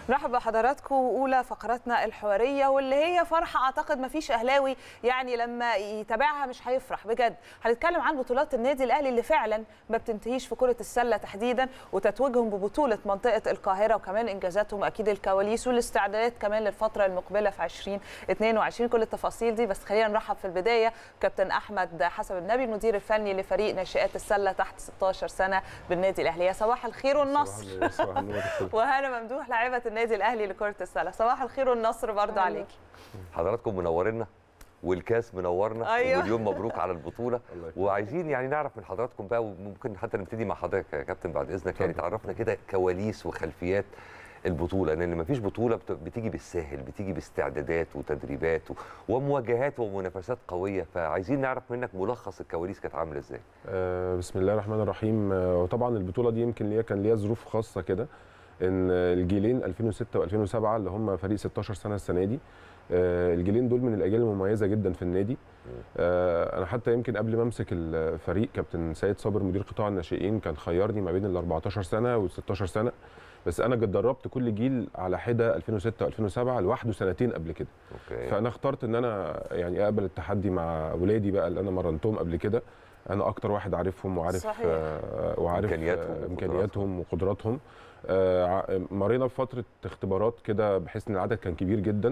نرحب بحضراتكم اولى فقراتنا الحواريه واللي هي فرحه اعتقد ما فيش اهلاوي يعني لما يتابعها مش هيفرح بجد هنتكلم عن بطولات النادي الاهلي اللي فعلا ما بتنتهيش في كره السله تحديدا وتتويجهم ببطوله منطقه القاهره وكمان انجازاتهم اكيد الكواليس والاستعدادات كمان للفتره المقبله في 2022 كل التفاصيل دي بس خلينا نرحب في البدايه كابتن احمد حسب النبي المدير الفني لفريق ناشئات السله تحت 16 سنه بالنادي الاهلي يا صباح الخير والنصر وهنا ممدوح لاعبه النادي الاهلي لكره السله صباح الخير والنصر برضه عليكي حضراتكم منورنا والكاس منورنا أيوة. واليوم مبروك على البطوله وعايزين يعني نعرف من حضراتكم بقى وممكن حتى نبتدي مع حضرتك يا كابتن بعد اذنك يعني تعرفنا كده كواليس وخلفيات البطوله لان مفيش بطوله بت- بتيجي بالساهل بتيجي باستعدادات وتدريبات و- ومواجهات ومنافسات قويه فعايزين نعرف منك ملخص الكواليس كانت عامله ازاي آه، بسم الله الرحمن الرحيم آه، وطبعا البطوله دي يمكن ليها كان ليها ظروف خاصه كده ان آه، الجيلين 2006 و2007 اللي هم فريق 16 سنه السنه دي آه، الجيلين دول من الاجيال المميزه جدا في النادي آه، انا حتى يمكن قبل ما امسك الفريق كابتن سيد صابر مدير قطاع الناشئين كان خيرني ما بين ال 14 سنه وال 16 سنه بس انا جد دربت كل جيل على حده 2006 و2007 لوحده سنتين قبل كده اوكي فانا اخترت ان انا يعني اقبل التحدي مع اولادي بقى اللي انا مرنتهم قبل كده انا اكتر واحد عارفهم وعارف صحيح. آه وعارف إمكانياتهم آه وقدراتهم. امكانياتهم وقدراتهم آه ع- مرينا بفتره اختبارات كده بحيث ان العدد كان كبير جدا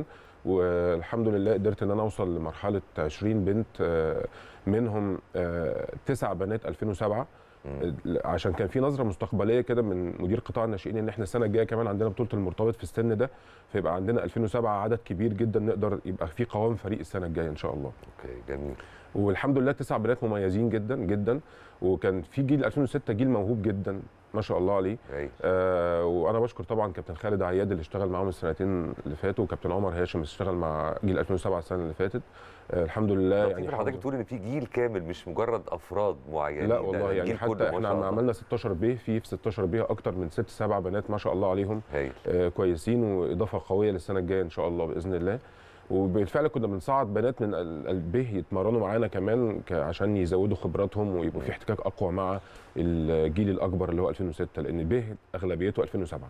والحمد لله قدرت ان انا اوصل لمرحله 20 بنت آه منهم آه تسع بنات 2007 مم. عشان كان في نظره مستقبليه كده من مدير قطاع الناشئين ان احنا السنه الجايه كمان عندنا بطوله المرتبط في السن ده فيبقى عندنا 2007 عدد كبير جدا نقدر يبقى في قوام فريق السنه الجايه ان شاء الله اوكي جميل والحمد لله تسع بنات مميزين جدا جدا وكان في جيل 2006 جيل موهوب جدا ما شاء الله عليه هايل آه وانا بشكر طبعا كابتن خالد عياد اللي اشتغل معاهم السنتين اللي فاتوا وكابتن عمر هاشم اللي اشتغل مع جيل 2007 السنه اللي فاتت آه الحمد لله يعني يعني حضرتك حافظ- تقول ان في جيل كامل مش مجرد افراد معينين لا ده والله يعني الجيل حتى كله ما احنا شاء عم- الله. عملنا 16 ب في في 16 ب اكتر من ست سبع بنات ما شاء الله عليهم هايل آه، كويسين واضافه قويه للسنه الجايه ان شاء الله باذن الله وبالفعل كنا بنصعد بنات من ال- الب يتمرنوا معانا كمان ك- عشان يزودوا خبراتهم ويبقوا في احتكاك اقوى مع الجيل الاكبر اللي هو 2006 لان ب اغلبيته 2007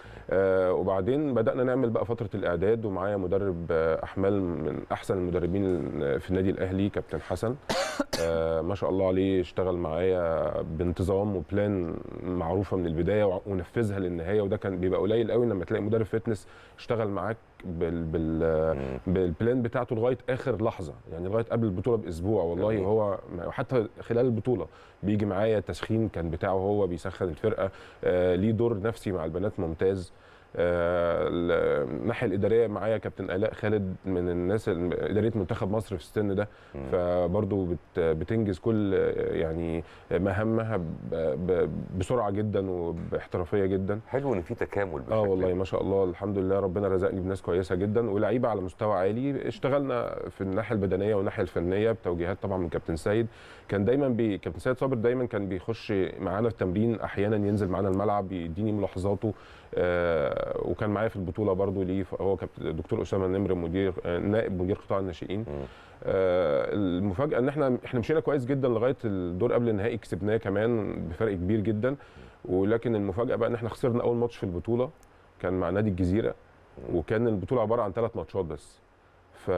آه وبعدين بدانا نعمل بقى فتره الاعداد ومعايا مدرب آه احمال من احسن المدربين في النادي الاهلي كابتن حسن آه ما شاء الله عليه اشتغل معايا بانتظام وبلان معروفه من البدايه وع- ونفذها للنهايه وده كان بيبقى قليل قوي لما تلاقي مدرب فتنس اشتغل معاك بال بال مم. بالبلان بتاعته لغايه اخر لحظه يعني لغايه قبل البطوله باسبوع والله جميل. وهو حتى خلال البطوله بيجي معايا تسخين كان بتاعه هو بيسخن الفرقه آه ليه دور نفسي مع البنات ممتاز آه، الناحيه الاداريه معايا كابتن الاء خالد من الناس الم- اداريه منتخب مصر في السن ده مم. فبرضه بت بتنجز كل آه، يعني مهامها ب- ب- بسرعه جدا وباحترافيه جدا حلو ان في تكامل اه بشكل والله ما شاء الله الحمد لله ربنا رزقني بناس كويسه جدا ولعيبه على مستوى عالي اشتغلنا في الناحيه البدنيه والناحيه الفنيه بتوجيهات طبعا من كابتن سيد كان دايما بي كابتن سيد صابر دايما كان بيخش معانا في التمرين احيانا ينزل معانا الملعب يديني ملاحظاته آه وكان معايا في البطوله برضو ليه هو كابتن الدكتور اسامه النمر مدير آه نائب مدير قطاع الناشئين مم. آه، المفاجاه ان احنا احنا مشينا كويس جدا لغايه الدور قبل النهائي كسبناه كمان بفرق كبير جدا ولكن المفاجاه بقى ان احنا خسرنا اول ماتش في البطوله كان مع نادي الجزيره وكان البطوله عباره عن ثلاث ماتشات بس ف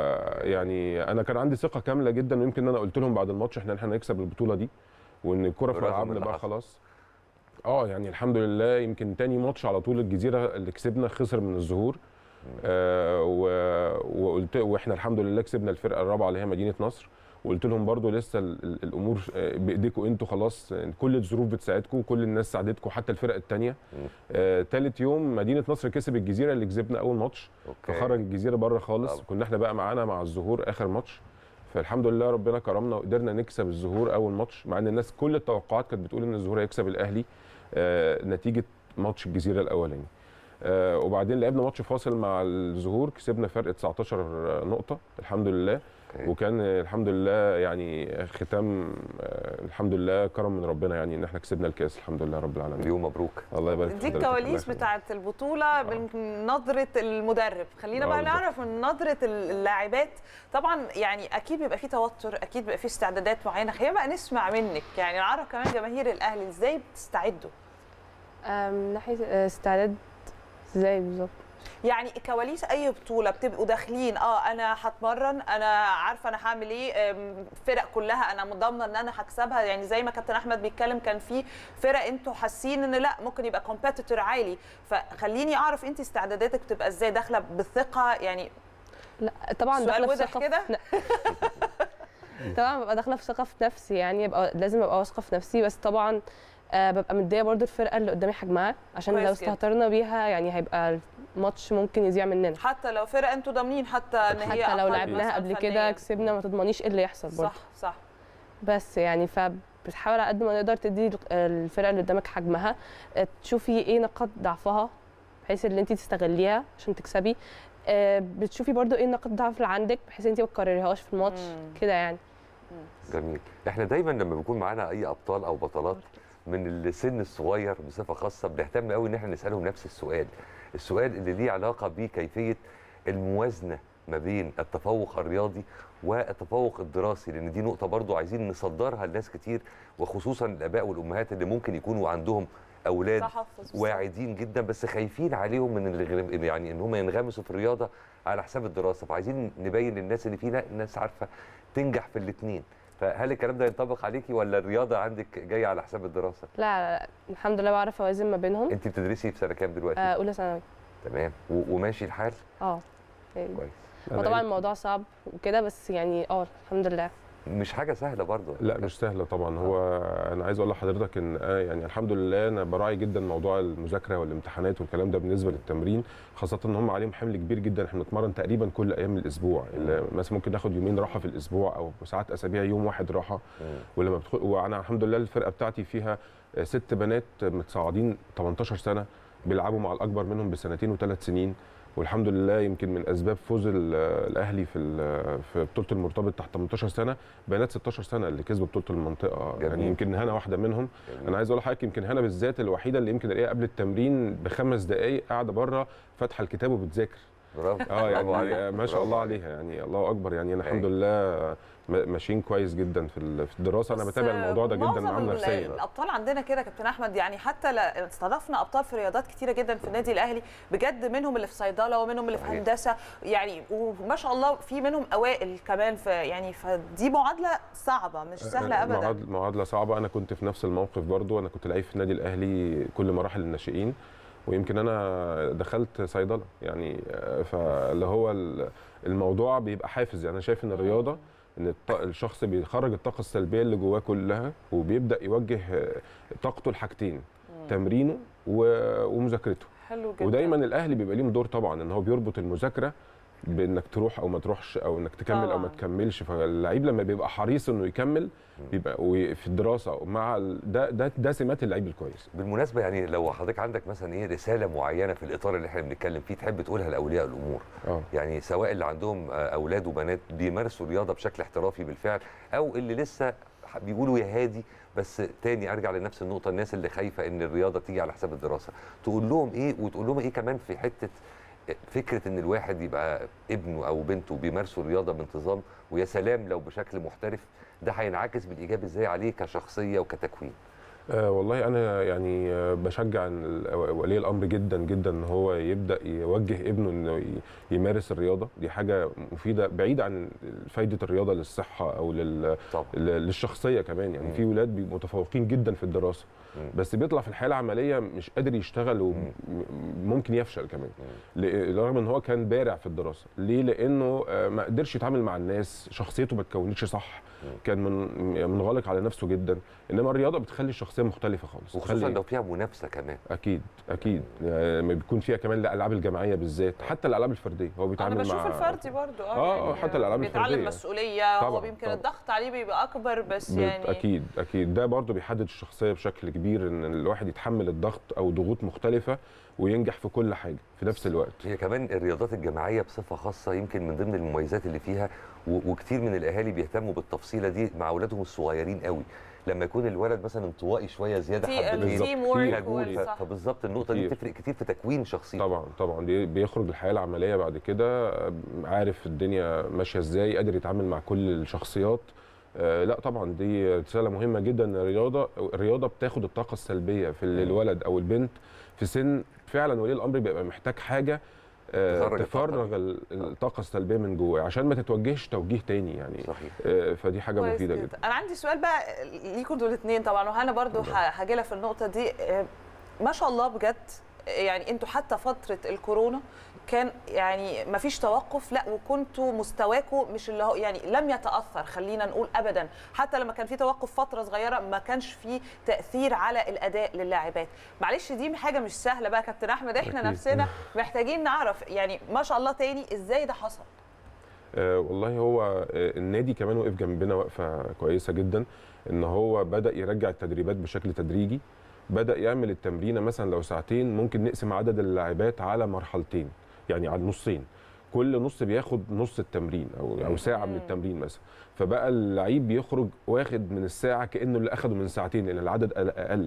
يعني انا كان عندي ثقه كامله جدا ويمكن انا قلت لهم بعد الماتش احنا احنا هنكسب البطوله دي وان الكره في برغم ملعبنا اللي بقى حصل. خلاص اه يعني الحمد لله يمكن تاني ماتش على طول الجزيره اللي كسبنا خسر من الظهور آه و- وقلت واحنا الحمد لله كسبنا الفرقه الرابعه اللي هي مدينه نصر وقلت لهم برضو لسه ال- ال- الامور آه، بايديكم انتوا خلاص آه، كل الظروف بتساعدكم كل الناس ساعدتكم حتى الفرق الثانيه مم. آه تالت يوم مدينه نصر كسب الجزيره اللي كسبنا اول ماتش اوكي فخرج الجزيره بره خالص طبعا. كنا احنا بقى معانا مع الظهور اخر ماتش فالحمد لله ربنا كرمنا وقدرنا نكسب الظهور اول ماتش مع ان الناس كل التوقعات كانت بتقول ان الظهور هيكسب الاهلي آه نتيجه ماتش الجزيره الاولاني آه وبعدين لعبنا ماتش فاصل مع الظهور كسبنا فرق 19 نقطه الحمد لله أوكي. وكان الحمد لله يعني ختام آه الحمد لله كرم من ربنا يعني ان احنا كسبنا الكاس الحمد لله رب العالمين اليوم مبروك الله يبارك في دي حضرتك، الله الكواليس يخليك. بتاعه البطوله من نظره المدرب خلينا آه بقى بالظبط. نعرف من نظره اللاعبات طبعا يعني اكيد بيبقى في توتر اكيد بيبقى في استعدادات معينه خلينا بقى نسمع منك يعني نعرف كمان جماهير الاهلي ازاي بتستعدوا آه، من ناحيه آه، استعداد ازاي بالظبط يعني كواليس اي بطوله بتبقوا داخلين اه انا هتمرن انا عارفه انا هعمل ايه أم، فرق كلها انا ضامنه ان انا هكسبها يعني زي ما كابتن احمد بيتكلم كان في فرق انتوا حاسين ان لا ممكن يبقى كومبيتيتور عالي فخليني اعرف انت استعداداتك بتبقى ازاي داخله بالثقه يعني لا طبعا سؤال داخله في وضح ثقه كده؟ في- طبعا ببقى داخله في ثقه في نفسي يعني ببقى لازم ابقى واثقه في نفسي بس طبعا آه، ببقى مديه برضو الفرقه اللي قدامي حجمها عشان كويس لو جدا. استهترنا بيها يعني هيبقى الماتش ممكن يضيع مننا حتى لو فرق انتوا ضامنين حتى ان هي حتى لو أقل لعبناها مثلاً قبل كده فنياً. كسبنا ما تضمنيش ايه اللي يحصل برضو صح صح بس يعني فبتحاول على قد ما نقدر تدي الفرقه اللي قدامك حجمها آه، تشوفي ايه نقاط ضعفها بحيث ان انت تستغليها عشان تكسبي آه، بتشوفي برضو ايه نقاط الضعف اللي عندك بحيث ان انت ما تكرريهاش في الماتش مم. كده يعني جميل احنا دايما لما بيكون معانا اي ابطال او بطلات من السن الصغير بصفه خاصه بنهتم قوي ان احنا نسالهم نفس السؤال السؤال اللي ليه علاقه بكيفيه الموازنه ما بين التفوق الرياضي والتفوق الدراسي لان دي نقطه برضو عايزين نصدرها لناس كتير وخصوصا الاباء والامهات اللي ممكن يكونوا عندهم اولاد تحفظ بالظبط. واعدين جدا بس خايفين عليهم من الغ- يعني ان هم ينغمسوا في الرياضه على حساب الدراسه فعايزين نبين للناس ان في لا- ناس عارفه تنجح في الاثنين فهل الكلام ده ينطبق عليكي ولا الرياضه عندك جايه على حساب الدراسه لا, لا الحمد لله بعرف اوازن ما بينهم انت بتدرسي في سنه كام دلوقتي آه، اولى ثانوي تمام و- وماشي الحال اه يعني كويس هو طبعا الموضوع صعب وكده بس يعني اه الحمد لله مش حاجه سهله برضو لا مش سهله طبعا هو انا عايز اقول لحضرتك ان آه يعني الحمد لله انا براعي جدا موضوع المذاكره والامتحانات والكلام ده بالنسبه للتمرين خاصه ان هم عليهم حمل كبير جدا احنا بنتمرن تقريبا كل ايام الاسبوع اللي مثلا ممكن ناخد يومين راحه في الاسبوع او ساعات اسابيع يوم واحد راحه مم. ولما بدخل وانا الحمد لله الفرقه بتاعتي فيها آه، ست بنات متصاعدين 18 سنه بيلعبوا مع الاكبر منهم بسنتين وثلاث سنين والحمد لله يمكن من اسباب فوز ال- الاهلي في ال- في بطوله المرتبط تحت 18 سنه بنات 16 سنه اللي كسبوا بطوله المنطقه جميل. يعني يمكن هنا واحده منهم جميل. انا عايز اقول لحضرتك يمكن هنا بالذات الوحيده اللي يمكن الاقيها قبل التمرين بخمس دقائق قاعده بره فاتحه الكتاب وبتذاكر برافو اه برافو يعني عليك. آه، ما شاء برافو الله عليك. عليها يعني الله اكبر يعني انا أيوة. الحمد لله آه، م- ماشيين كويس جدا في ال- في الدراسه انا بس بتابع الموضوع ده جدا معظم معامله ال- نفسيه الابطال عندنا كده يا كابتن احمد يعني حتى لا- استضفنا ابطال في رياضات كتيره جدا في النادي الاهلي بجد منهم اللي في صيدله ومنهم اللي في صحيح. هندسه يعني وما شاء الله في منهم اوائل كمان في يعني فدي معادله صعبه مش سهله ابدا معادله معادله صعبه انا كنت في نفس الموقف برضو انا كنت لعيب في النادي الاهلي كل مراحل الناشئين ويمكن انا دخلت صيدله يعني آه، فاللي هو ال- الموضوع بيبقى حافز يعني انا شايف ان الرياضه ان الط- الشخص بيخرج الطاقه السلبيه اللي جواه كلها وبيبدا يوجه آه، طاقته لحاجتين تمرينه و- ومذاكرته حلو جدا ودايما الاهلي بيبقى ليهم دور طبعا ان هو بيربط المذاكره بانك تروح او ما تروحش او انك تكمل او ما طبعاً. تكملش فاللعيب لما بيبقى حريص انه يكمل بيبقى وي- في الدراسه مع ال- ده ده ده سمات اللعيب الكويس بالمناسبه يعني لو حضرتك عندك مثلا ايه رساله معينه في الاطار اللي احنا بنتكلم فيه تحب تقولها لاولياء الامور اه يعني سواء اللي عندهم آه، اولاد وبنات بيمارسوا الرياضه بشكل احترافي بالفعل او اللي لسه ح- بيقولوا يا هادي بس تاني ارجع لنفس النقطه الناس اللي خايفه ان الرياضه تيجي على حساب الدراسه تقول لهم ايه وتقول لهم ايه كمان في حته فكره ان الواحد يبقى ابنه او بنته بيمارسوا الرياضه بانتظام ويا سلام لو بشكل محترف ده هينعكس بالايجاب ازاي عليه كشخصيه وكتكوين آه والله انا يعني آه بشجع إن ال- ولي الامر جدا جدا ان هو يبدا يوجه ابنه انه ي- يمارس الرياضه دي حاجه مفيده بعيده عن فايده الرياضه للصحه او لل طبعا ل- للشخصيه كمان يعني مم. في ولاد بيبقوا متفوقين جدا في الدراسه مم. بس بيطلع في الحياه العمليه مش قادر يشتغل وممكن يفشل كمان ل- رغم ان هو كان بارع في الدراسه ليه لانه آه، ما قدرش يتعامل مع الناس شخصيته ما اتكونتش صح مم. كان من منغلق على نفسه جدا انما الرياضه بتخلي الشخصيه مختلفه خالص وخصوصا بتخلي- لو فيها منافسه كمان اكيد اكيد يعني لما بيكون فيها كمان الالعاب الجماعيه بالذات حتى الالعاب الفرديه هو انا بيتعامل بشوف مع الفردي برضو آه، آه، حتى الألعاب بيتعلم الفردية. مسؤوليه هو طبعاً، يمكن طبعاً. الضغط عليه بيبقى اكبر بس بت- يعني اكيد اكيد ده برضو بيحدد الشخصيه بشكل كبير ان الواحد يتحمل الضغط او ضغوط مختلفه وينجح في كل حاجه في نفس الوقت هي كمان الرياضات الجماعيه بصفه خاصه يمكن من ضمن المميزات اللي فيها و- وكتير من الاهالي بيهتموا بالتفصيله دي مع اولادهم الصغيرين قوي لما يكون الولد مثلا انطوائي شويه زياده تي- حبتين التيم في وورك خجول ف- والصح. فبالظبط النقطه دي كتير. بتفرق كتير في تكوين شخصيته طبعا طبعا بي- بيخرج الحياه العمليه بعد كده آه، عارف الدنيا ماشيه ازاي قادر يتعامل مع كل الشخصيات آه، لا طبعا دي رساله مهمه جدا ان الرياضه الرياضه بتاخد الطاقه السلبيه في ال- الولد او البنت في سن فعلا ولي الامر بيبقى محتاج حاجه آه، تخرج الطاقة تفرغ ال- الطاقه السلبيه من جواه عشان ما تتوجهش توجيه تاني يعني صحيح آه، فدي حاجه كويس مفيده جدا انا عندي سؤال بقى ليكم انتوا الاثنين طبعا وهنا برضو هاجي لها في النقطه دي آه، ما شاء الله بجد يعني انتوا حتى فتره الكورونا كان يعني ما فيش توقف لا وكنتوا مستواكم مش اللي هو يعني لم يتاثر خلينا نقول ابدا حتى لما كان في توقف فتره صغيره ما كانش في تاثير على الاداء للاعبات معلش دي حاجه مش سهله بقى كابتن احمد احنا أكيد. نفسنا محتاجين نعرف يعني ما شاء الله تاني ازاي ده حصل آه، والله هو آه، النادي كمان وقف جنبنا وقفه كويسه جدا ان هو بدا يرجع التدريبات بشكل تدريجي بدا يعمل التمرينه مثلا لو ساعتين ممكن نقسم عدد اللاعبات على مرحلتين يعني على نصين كل نص بياخد نص التمرين او او ساعه من التمرين مثلا فبقى اللعيب بيخرج واخد من الساعه كانه اللي اخده من ساعتين لان العدد أقل- اقل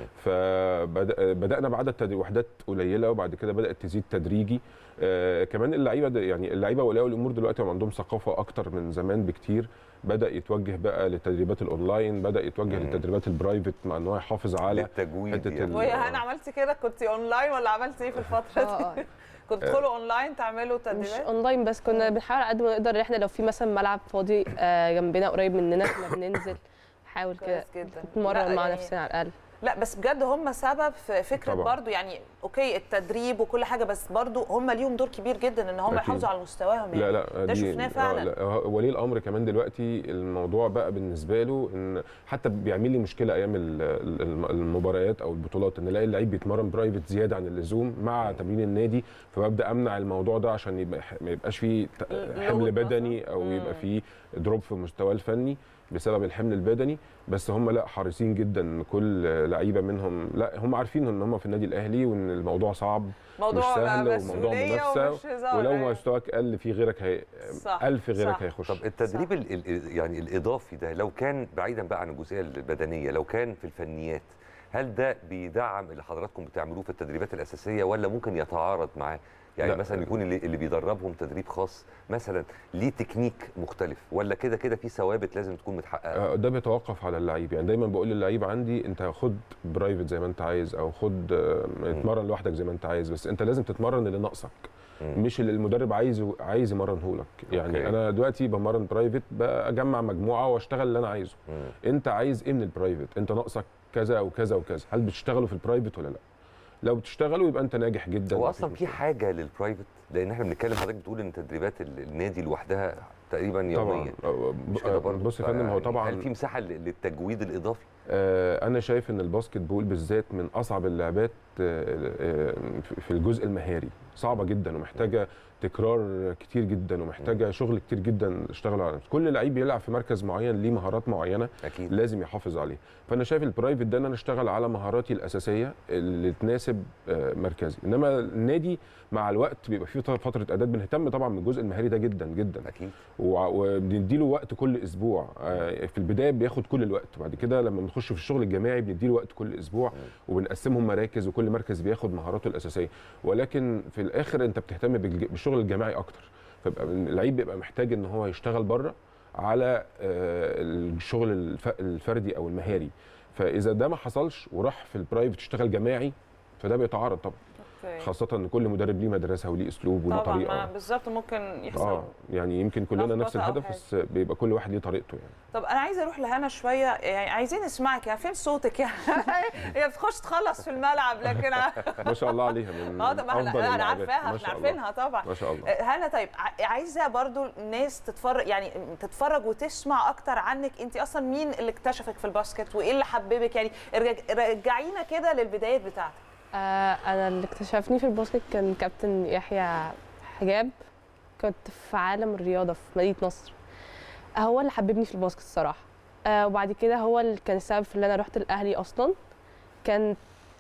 فبدانا بعدد تد- وحدات قليله وبعد كده بدات تزيد تدريجي آه كمان اللعيبه د- يعني اللعيبه واولياء الامور دلوقتي هم عندهم ثقافه اكتر من زمان بكتير بدا يتوجه بقى للتدريبات الاونلاين بدا يتوجه مم. للتدريبات البرايفت مع ان هو يحافظ على للتجويد حتة يعني. ال- وهي هنا عملتي كده كنت اونلاين ولا عملتي ايه في الفتره اه دي اه كنت تدخلوا اونلاين تعملوا مش تدريبات اونلاين بس كنا بنحاول على قد ما نقدر ان احنا لو في مثلا ملعب فاضي آه، جنبنا قريب مننا كنا بننزل نحاول كده كويس جدا لا، نتمرن مع يعني- نفسنا على الاقل لا بس بجد هم سبب في فكره طبعاً. برضو يعني اوكي التدريب وكل حاجه بس برضو هم ليهم دور كبير جدا ان هم أكيد. يحافظوا على مستواهم يعني لا لا ده شفناه فعلا. آه لا هو- ولي الامر كمان دلوقتي الموضوع بقى بالنسبه له ان حتى بيعمل لي مشكله ايام ال- ال- المباريات او البطولات ان الاقي اللعيب بيتمرن برايفت زياده عن اللزوم مع تمرين النادي فببدا امنع الموضوع ده عشان يبقى ما يبقاش فيه ت- اللود حمل مثلاً. بدني او مم. يبقى فيه دروب في مستواه الفني بسبب الحمل البدني بس هم لا حريصين جدا ان كل لعيبه منهم لا هم عارفين ان هم في النادي الاهلي وان الموضوع صعب موضوع مش بقى سهل وموضوع مسؤولية منافسه ومش هزار ولو يعني. مستواك قل في غيرك هي صح، ألف غيرك صح. هيخش طب التدريب ال ال يعني الاضافي ده لو كان بعيدا بقى عن الجزئيه البدنيه لو كان في الفنيات هل ده بيدعم اللي حضراتكم بتعملوه في التدريبات الاساسيه ولا ممكن يتعارض معاه يعني لا. مثلا يكون اللي, اللي بيدربهم تدريب خاص مثلا ليه تكنيك مختلف ولا كده كده في ثوابت لازم تكون متحققه آه، ده بيتوقف على اللعيب يعني دايما بقول للعيب عندي انت خد برايفت زي ما انت عايز او خد آه، اتمرن لوحدك زي ما انت عايز بس انت لازم تتمرن اللي ناقصك مم. مش اللي المدرب عايزه عايز يمرنه لك يعني أوكي. انا دلوقتي بمرن برايفت بجمع مجموعه واشتغل اللي انا عايزه مم. انت عايز ايه من البرايفت انت ناقصك كذا او كذا وكذا هل بتشتغلوا في البرايفت ولا لا لو بتشتغلوا يبقى انت ناجح جدا هو مفيش اصلا في مشكلة. حاجه للبرايفت لان احنا بنتكلم حضرتك بتقول ان تدريبات ال- النادي لوحدها تقريبا يوميا طبعا آه، مش كده برضه بص يا فندم هو فيعني طبعا هل في مساحه ل- للتجويد الاضافي آه، انا شايف ان الباسكت بول بالذات من اصعب اللعبات آه، آه، في الجزء المهاري صعبه جدا ومحتاجه تكرار كتير جدا ومحتاجه شغل كتير جدا اشتغلوا على نفسه كل لعيب بيلعب في مركز معين ليه مهارات معينه اكيد لازم يحافظ عليه فانا شايف البرايفت ده ان انا اشتغل على مهاراتي الاساسيه اللي تناسب آه، مركزي انما النادي مع الوقت بيبقى فيه فتره اعداد بنهتم طبعا بالجزء المهاري ده جدا جدا اكيد وع- وبنديله وقت كل اسبوع آه، في البدايه بياخد كل الوقت وبعد كده لما بنخش في الشغل الجماعي بنديله وقت كل اسبوع وبنقسمهم مراكز وكل مركز بياخد مهاراته الاساسيه ولكن في الاخر انت بتهتم بالج- بالشغل الجماعي اكتر فبقى اللعيب بيبقى محتاج ان هو يشتغل بره على آه، الشغل الف- الفردي او المهاري فاذا ده ما حصلش وراح في البرايفت يشتغل جماعي فده بيتعارض طبعا أوكي. خاصه ان كل مدرب ليه مدرسه وليه اسلوب وليه طبعا ما طريقه بالظبط ممكن يحصل اه يعني يمكن كلنا نفس لخبطة أو الهدف حاجة. بس بيبقى كل واحد ليه طريقته يعني طب انا عايزه اروح لهنا شويه يعني عايزين نسمعك يعني فين صوتك يعني هي بتخش تخلص في الملعب لكن ما شاء الله عليها من اه طب افضل احنا انا اللاعبات. عارفاها ما احنا شاء الله. عارفينها طبعا ما شاء الله هلا طيب ع- عايزه برضو الناس تتفرج يعني تتفرج وتسمع اكتر عنك انت اصلا مين اللي اكتشفك في الباسكت وايه اللي حببك يعني ارجع- رجعينا كده للبدايات بتاعتك آه، انا اللي اكتشفني في الباسكت كان كابتن يحيى حجاب كنت في عالم الرياضه في مدينه نصر آه، هو اللي حببني في الباسكت الصراحه آه، وبعد كده هو اللي كان السبب في ان انا رحت الاهلي اصلا كان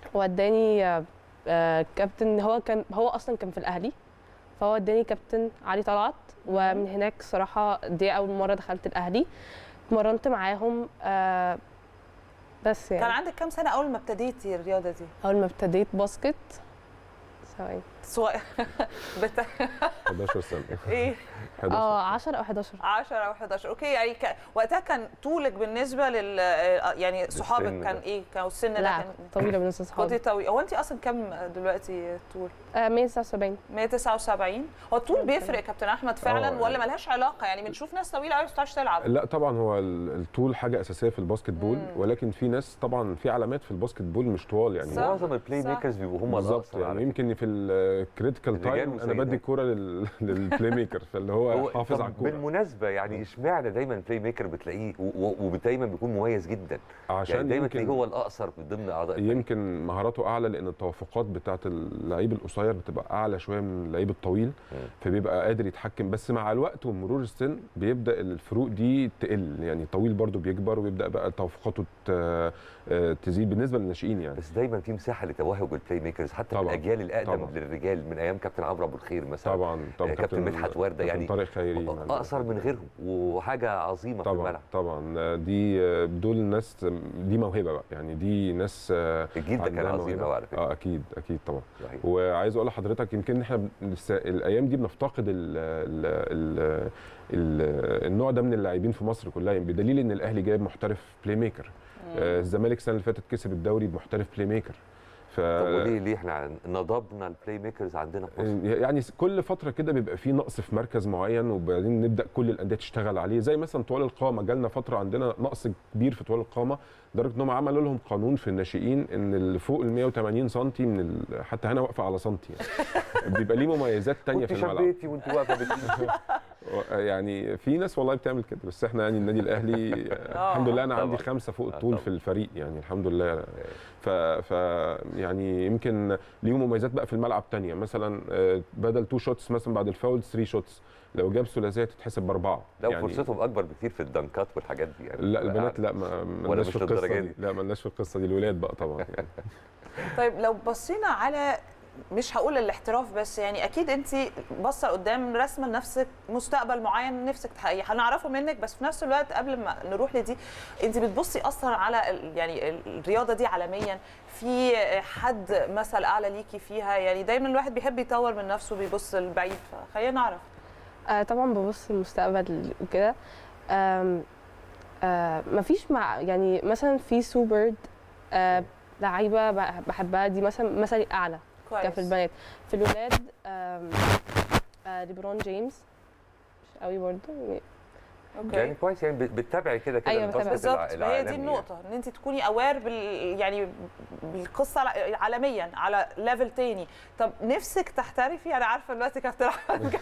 وداني آه، آه، كابتن هو كان هو اصلا كان في الاهلي فهو اداني كابتن علي طلعت ومن هناك صراحه دي اول مره دخلت الاهلي اتمرنت معاهم آه، بس يعني كان عندك كام سنه اول ما ابتديتي الرياضه دي اول ما ابتديت باسكت ثواني صغير بت... 11 سنه ايه 11 اه 10 او 11 10 او 11 اوكي يعني ك... وقتها كان طولك بالنسبه لل يعني صحابك للسن كان ده. ايه كان السن ده لا كان طويله بالنسبه كنت لصحابي طويل هو انت اصلا كام دلوقتي طول آه 179 179 هو الطول بيفرق يا كابتن احمد فعلا آه، ولا ملهاش علاقه يعني بنشوف ناس طويله قوي ما بتعرفش تلعب لا طبعا هو ال- الطول حاجه اساسيه في الباسكت بول مم. ولكن في ناس طبعا في علامات في الباسكت بول مش طوال يعني صح. معظم البلاي صح. ميكرز بيبقوا هم بالظبط الأقصر على يعني فكرة. يمكن في الكريتيكال الرجال تايم انا والسيدات. بدي الكوره لل- للبلاي ميكر فاللي هو هو حافظ طب على الكوره بالمناسبه يعني اشمعنى دايما البلاي ميكر بتلاقيه و- و- ودايما بيكون مميز جدا يعني عشان دايما تلاقيه يمكن هو الاقصر من ضمن اعضاء الفريق. يمكن مهاراته اعلى لان التوافقات بتاعه اللعيب القصير بتبقى اعلى شويه من اللعيب الطويل مم. فبيبقى قادر يتحكم بس مع الوقت ومرور السن بيبدا الفروق دي تقل يعني الطويل برضو بيكبر ويبدا بقى توافقاته ت- آه، تزيد بالنسبه للناشئين يعني بس دايما في مساحه لتوهج البلاي ميكرز حتى في طبعاً. الاجيال الاقدم طبعاً. للرجال من ايام كابتن عمرو ابو الخير مثلا طبعا طبعا كابتن مدحت وردة كابتن يعني طارق خيري اقصر من غيرهم وحاجه عظيمه في طبعا الملعب طبعا دي دول ناس دي موهبه بقى يعني دي ناس آه، الجيل ده كان عندها عظيم موهبة. قوي على فكره اه اكيد اكيد طبعا صحيح. وعايز اقول لحضرتك يمكن احنا بن- لسه الايام دي بنفتقد ال ال ال ال النوع ده من اللاعبين في مصر كلها يعني بدليل ان الاهلي جايب محترف بلاي ميكر آه، الزمالك السنه اللي فاتت كسب الدوري بمحترف بلاي ميكر ف طب وليه ليه احنا نضبنا البلاي ميكرز عندنا في مصر؟ يعني كل فتره كده بيبقى في نقص في مركز معين وبعدين نبدا كل الانديه تشتغل عليه زي مثلا طوال القامه جالنا فتره عندنا نقص كبير في طوال القامه لدرجه انهم عملوا لهم قانون في الناشئين ان اللي فوق ال 180 سم من ال... حتى هنا واقفه على سنتي يعني بيبقى ليه مميزات تانية كنت في الملعب شبيتي وانت واقفه بت- يعني في ناس والله بتعمل كده بس احنا يعني النادي الاهلي الحمد لله انا عندي طبعاً. خمسه فوق آه، الطول طبعاً. في الفريق يعني الحمد لله ف, ف يعني يمكن ليهم مميزات بقى في الملعب تانية مثلا آه، بدل تو شوتس مثلا بعد الفاول 3 شوتس لو جاب ثلاثيه تتحسب باربعه لا فرصتهم اكبر بكتير في الدنكات والحاجات دي يعني لا البنات لا ما ما ولا لناش مش في القصه للدرجة دي دي؟ لا ما لناش في القصه دي الولاد بقى طبعا يعني طيب لو بصينا على مش هقول الاحتراف بس يعني اكيد انت باصه قدام رسمه لنفسك مستقبل معين نفسك تحققيه هنعرفه منك بس في نفس الوقت قبل ما نروح لدي انت بتبصي اصلا على ال- يعني الرياضه دي عالميا في حد مثل اعلى ليكي فيها يعني دايما الواحد بيحب يطور من نفسه بيبص لبعيد فخلينا نعرف آه طبعا ببص للمستقبل وكده آم، آه مفيش مع يعني مثلا في سو بيرد آه لعيبه بح- بحبها دي مثلا مثلي اعلى كويس كفي البنات في الولاد آم، آه ليبرون جيمس مش قوي برضه يعني يعني اوكي كويس يعني بت- بتتابعي كده كده أيوة، الباسكت بالظبط الع- هي العالمي دي يعني. النقطة ان انت تكوني اوير بال يعني بالقصة ع- عالميا على ليفل تاني طب نفسك تحترفي انا عارفة دلوقتي كابتن احمد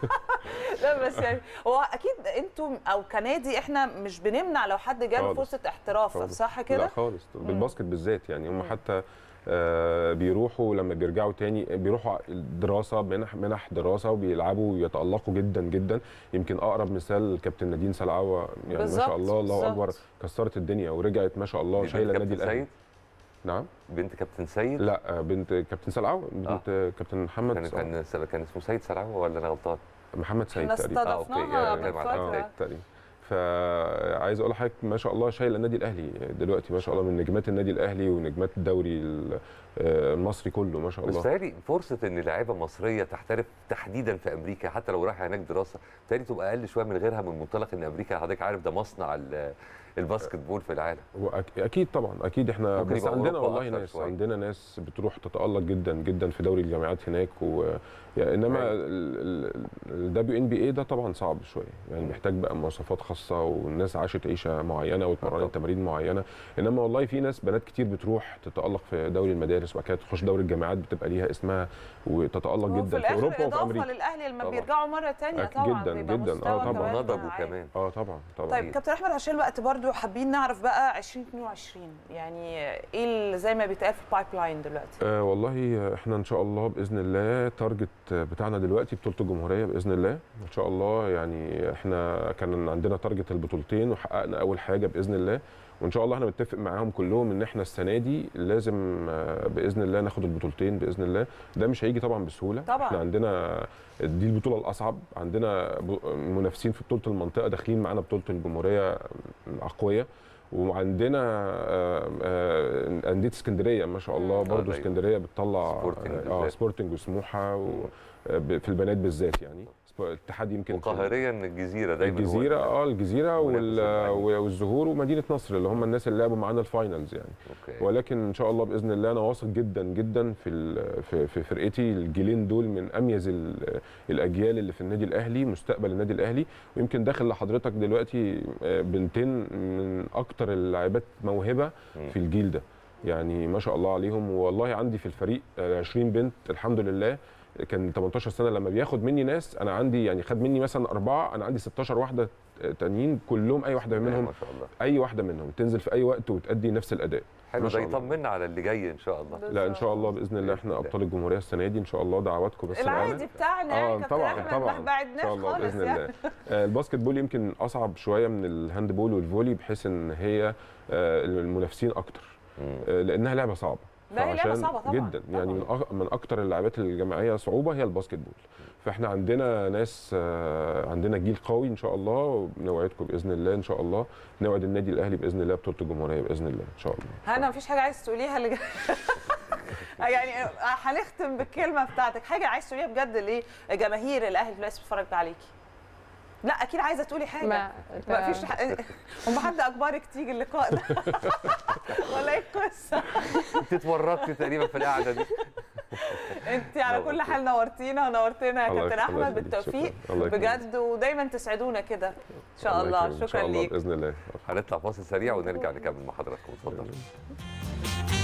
لا بس يعني هو اكيد انتم او كنادي احنا مش بنمنع لو حد جاله خالص. فرصة احتراف خالص. صح لا كده؟ خالص بالباسكت بالذات يعني هم مم. حتى آه، بيروحوا لما بيرجعوا تاني بيروحوا دراسه منح منح دراسه وبيلعبوا ويتالقوا جدا جدا يمكن اقرب مثال كابتن نادين سلعوه يعني ما بالظبط، شاء الله الله بالظبط. اكبر كسرت الدنيا ورجعت ما شاء الله دي بنت شايله النادي كابتن الاهلي سيد نعم بنت كابتن سيد لا آه، بنت كابتن سلعوه بنت كابتن محمد كان سلعوة. كان س- كان اسمه سيد سلعوه ولا انا غلطان؟ محمد سيد احنا تقريبا آه، أوكي. استضفناها يعني من بنتكلم على اه فترة تقريبا فعايز اقول لحضرتك ما شاء الله شايله النادي الاهلي دلوقتي ما شاء الله من نجمات النادي الاهلي ونجمات الدوري ال- آه، المصري كله ما شاء بس الله تهيألي فرصه ان لاعيبه مصريه تحترف تحديدا في امريكا حتى لو رايحه هناك دراسه تهيألي تبقى اقل شويه من غيرها من منطلق ان امريكا حضرتك عارف ده مصنع ال- الباسكت بول في العالم وأك- اكيد طبم اكيد احنا ممكن بس يبقى عندنا أوروبا والله أكتر ناس شوية. عندنا ناس بتروح تتالق جدا جدا في دوري الجامعات هناك و يعني انما أيوة. الدبليو ان بي اي ده طبعا صعب شويه يعني مم. محتاج بقى مواصفات خاصه والناس عاشت عيشه معينه طبعاً. واتمرنت تمارين معينه انما والله في ناس بنات كتير بتروح تتالق في دوري المدارس وبعد كده تخش دوري الجامعات بتبقى ليها اسمها وتتالق وفي جدا في الاخر اوروبا وفي اضافة امريكا للاهلي لما طبعاً. بيرجعوا مرة تانية أك- طبعا جداً، بيبقى جداً. آه، مستوى طبعاً. كمان ونضجوا عالي. كمان اه طبعا طبعا طيب كابتن احمد عشان الوقت برضو حابين نعرف بقى 2022 يعني ايه اللي زي ما بيتقال في البايب لاين دلوقتي آه والله احنا ان شاء الله باذن الله تارجت بتاعنا دلوقتي بطوله الجمهوريه باذن الله ان شاء الله يعني احنا كان عندنا تارجت البطولتين وحققنا اول حاجه باذن الله وان شاء الله احنا متفق معاهم كلهم ان احنا السنه دي لازم آه، باذن الله ناخد البطولتين باذن الله ده مش هيجي طبعا بسهوله طبعاً. احنا عندنا دي البطوله الاصعب عندنا ب- منافسين في بطوله المنطقه داخلين معانا بطوله الجمهوريه اقوياء وعندنا آه، آه، انديه اسكندريه ما شاء الله مم. برضو آه، اسكندريه بتطلع سبورتنج اه بالذات. سبورتنج وسموحه و- آه، ب- في البنات بالذات يعني سب- الاتحاد يمكن في- وقاهريا الجزيره دايما هو الجزيره ال- اه الجزيره وال- منافس الأهلي. والزهور ومدينه نصر اللي هم الناس اللي لعبوا معانا الفاينلز يعني اوكي ولكن ان شاء الله باذن الله انا واثق جدا جدا في ال- في في فرقتي الجيلين دول من اميز ال- الاجيال اللي في النادي الاهلي مستقبل النادي الاهلي ويمكن داخل لحضرتك دلوقتي آه، بنتين من اكتر اللاعبات موهبه مم. في الجيل ده يعني ما شاء الله عليهم والله عندي في الفريق آه، 20 بنت الحمد لله كان 18 سنه لما بياخد مني ناس انا عندي يعني خد مني مثلا اربعه انا عندي 16 واحده تانيين كلهم اي واحده منهم ما شاء الله اي واحده منهم تنزل في اي وقت وتأدي نفس الاداء حلو ما ده شاء الله. يطمنا على اللي جاي ان شاء الله لا ان شاء الله باذن الله احنا ابطال الجمهوريه السنه دي ان شاء الله دعواتكم بس العادي معانا. بتاعنا اه كابتن طبعا أحمد، طبعا ما ان بعدناش شاء الله خالص باذن يعني. الله آه، الباسكت بول يمكن اصعب شويه من الهاند بول والفولي بحيث ان هي آه، المنافسين اكتر مم. آه، لانها لعبه صعبه لا، هي لعبة فعشان- صعبة طبعاً، جدا يعني من أك- من اكتر اللعبات الجماعيه صعوبه هي الباسكت بول فاحنا عندنا ناس آه، عندنا جيل قوي ان شاء الله نوعدكم باذن الله ان شاء الله نوعد النادي الاهلي باذن الله بطوله الجمهوريه باذن الله ان شاء الله هنا مفيش حاجه عايز تقوليها اللي يعني هنختم بالكلمه بتاعتك حاجه عايز تقوليها بجد لجماهير الاهلي اللي بتتفرج عليكي لا اكيد عايزه تقولي حاجه ما ما فيش ح... هم حد اجبرك تيجي اللقاء ده ولا ايه القصه انت اتورطت تقريبا في القعده دي انت على كل حال نورتينا ونورتنا يا الله كابتن يخليك، الله احمد يخليك، بالتوفيق شكراً. الله يخليك. بجد ودايما تسعدونا كده ان شاء الله يكرمك. ان شكرا شاء الله ليك باذن الله هنطلع فاصل سريع ونرجع نكمل مع حضراتكم اتفضل